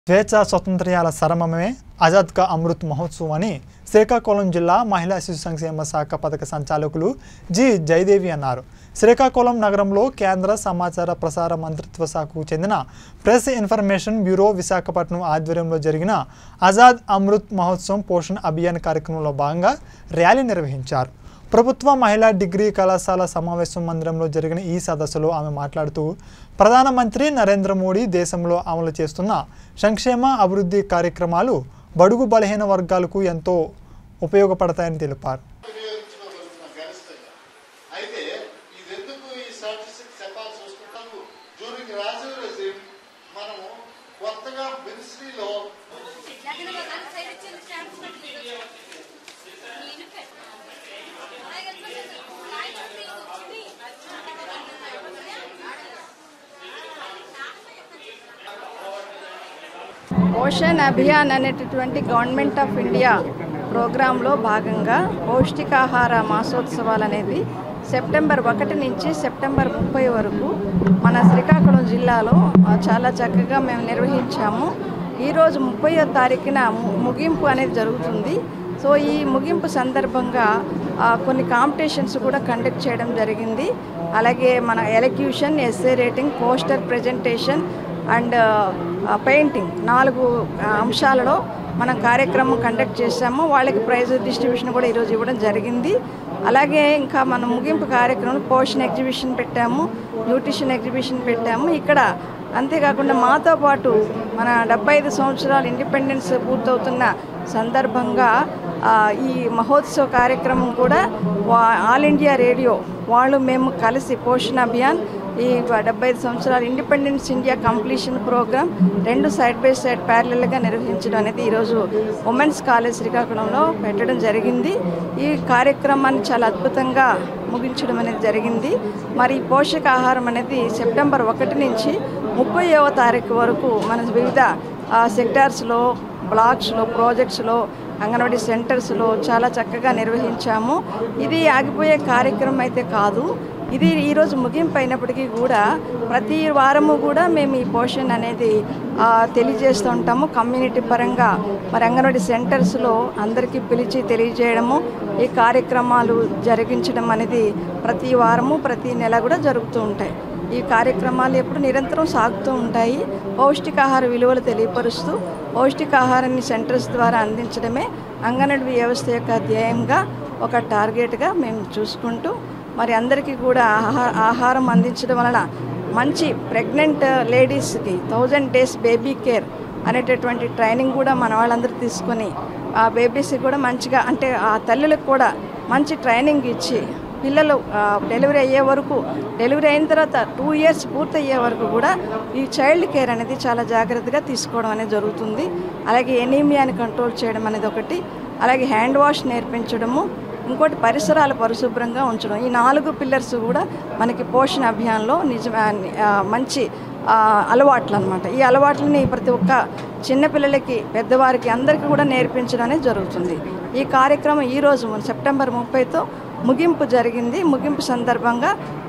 స్వేచ్ఛ స్వతంత్ర్యాల సరమమే ఆజాద్ కా అమృత్ మహోత్సవ్ అని శ్రీకాకుళం జిల్లా మహిళా శిశు సంక్షేమ శాఖ పథక సంచాలకులు జి జయదేవి అన్నారు శ్రీకాకుళం నగరంలో కేంద్ర సమాచార ప్రసార మంత్రిత్వ శాఖకు చెందిన ప్రెస్ ఇన్ఫర్మేషన్ బ్యూరో విశాఖపట్నం ఆధ్వర్యంలో జరిగిన ఆజాద్ అమృత్ మహోత్సవం పోషణ్ అభియాన్ కార్యక్రమంలో భాగంగా ర్యాలీ నిర్వహించారు ప్రభుత్వ మహిళా డిగ్రీ కళాశాల సమావేశం మందిరంలో జరిగిన ఈ సదస్సులో ఆమె మాట్లాడుతూ ప్రధానమంత్రి నరేంద్ర మోడీ దేశంలో అమలు చేస్తున్న సంక్షేమ అభివృద్ధి కార్యక్రమాలు బడుగు బలహీన వర్గాలకు ఎంతో ఉపయోగపడతాయని తెలిపారు వినియోగించుకోగలుగుతున్నాం గరిష్టంగా అయితే ఇదెందుకు ఈ స్టాటిస్టిక్స్ చెప్పాల్సి వస్తున్నాము డ్యూరింగ్ రాజీవ్ రెజిమ్ మనము కొత్తగా మినిస్ట్రీలో లేకపోతే ఒకవేళ సైడ్ ఇచ్చింది స్టాంప్స్ పెట్టి మీరు నేను పెట్టాను అలాగే రాయచోటి వచ్చింది పోషణ్ అభియాన్ అనేటటువంటి గవర్నమెంట్ ఆఫ్ ఇండియా ప్రోగ్రాంలో భాగంగా పౌష్టికాహార మాసోత్సవాలు అనేది సెప్టెంబర్ ఒకటి నుంచి సెప్టెంబర్ ముప్పై వరకు మన శ్రీకాకుళం జిల్లాలో ఆ, చాలా చక్కగా మేము నిర్వహించాము ఈరోజు ముప్పయో తారీఖున ము- ముగింపు అనేది జరుగుతుంది సో ఈ ముగింపు సందర్భంగా ఆ, కొన్ని కాంపిటీషన్స్ కూడా కండక్ట్ చేయడం జరిగింది అలాగే మన elocution essay writing poster presentation and painting నాలుగు ఆ, అంశాలలో మనం కార్యక్రమం కండక్ట్ చేశాము వాళ్ళకి ప్రైజ్ డిస్ట్రిబ్యూషన్ కూడా ఈరోజు ఇవ్వడం జరిగింది అలాగే ఇంకా మనం ముగింపు కార్యక్రమం పోషన్ ఎగ్జిబిషన్ పెట్టాము న్యూట్రిషన్ ఎగ్జిబిషన్ పెట్టాము ఇక్కడ అంతేకాకుండా మాతో పాటు మన డెబ్బై ఐదు సంవత్సరాలు ఇండిపెండెన్స్ పూర్తవుతున్న సందర్భంగా ఆ, ఈ మహోత్సవ కార్యక్రమం కూడా వా- ఆల్ ఇండియా రేడియో వాళ్ళు మేము కలిసి పోషణ అభియాన్ ఈ డెబ్బై ఐదు సంవత్సరాల ఇండిపెండెన్స్ ఇండియా కంప్లీషన్ ప్రోగ్రామ్ రెండు సైడ్ బై సైడ్ ప్యారలల్గా నిర్వహించడం అనేది ఈరోజు ఉమెన్స్ కాలేజ్ శ్రీకాకుళంలో పెట్టడం జరిగింది ఈ కార్యక్రమాన్ని చాలా అద్భుతంగా ముగించడం అనేది జరిగింది మరి ఈ పోషకాహారం అనేది సెప్టెంబర్ ఒకటి నుంచి ముప్పైవ తారీఖు వరకు మన వివిధ సెక్టార్స్లో బ్లాక్స్లో ప్రాజెక్ట్స్లో అంగన్వాడీ సెంటర్స్లో చాలా చక్కగా నిర్వహించాము ఇది ఆగిపోయే కార్యక్రమం అయితే కాదు ఇది ఈరోజు ముగింపు అయినప్పటికీ కూడా ప్రతి వారము కూడా మేము ఈ పోషన్ అనేది ఆ, తెలియజేస్తూ ఉంటాము కమ్యూనిటీ పరంగా మరి అంగన్వాడీ సెంటర్స్లో అందరికీ పిలిచి తెలియజేయడము ఈ కార్యక్రమాలు జరిగించడం అనేది ప్రతి వారము ప్రతి నెల కూడా జరుగుతూ ఉంటాయి ఈ కార్యక్రమాలు ఎప్పుడు నిరంతరం సాగుతూ ఉంటాయి పౌష్టికాహార విలువలు తెలియపరుస్తూ పౌష్టికాహారాన్ని సెంటర్స్ ద్వారా అందించడమే అంగన్వాడీ వ్యవస్థ యొక్క ధ్యేయంగా ఒక టార్గెట్గా మేము చూసుకుంటూ మరి అందరికీ కూడా ఆహా ఆహారం అందించడం వలన మంచి ప్రెగ్నెంట్ లేడీస్కి థౌజండ్ డేస్ బేబీ కేర్ అనేటటువంటి ట్రైనింగ్ కూడా మన వాళ్ళందరూ తీసుకొని ఆ బేబీస్కి కూడా మంచిగా అంటే ఆ తల్లులకు కూడా మంచి ట్రైనింగ్ ఇచ్చి పిల్లలు ఆ, డెలివరీ అయ్యే వరకు డెలివరీ అయిన తర్వాత టూ ఇయర్స్ పూర్తి అయ్యే వరకు కూడా ఈ చైల్డ్ కేర్ అనేది చాలా జాగ్రత్తగా తీసుకోవడం అనేది జరుగుతుంది అలాగే ఎనీమియాని కంట్రోల్ చేయడం అనేది ఒకటి అలాగే హ్యాండ్ వాష్ నేర్పించడము ఇంకోటి పరిసరాలు పరిశుభ్రంగా ఉంచడం ఈ నాలుగు పిల్లర్స్ కూడా మనకి పోషణ అభియాన్లో నిజ ఆ, మంచి ఆ, అలవాట్లు అనమాట ఈ అలవాట్లని ప్రతి ఒక్క చిన్నపిల్లలకి పెద్దవారికి అందరికీ కూడా నేర్పించడం అనేది జరుగుతుంది ఈ కార్యక్రమం ఈరోజు సెప్టెంబర్ ముప్పైతో ముగింపు జరిగింది ముగింపు సందర్భంగా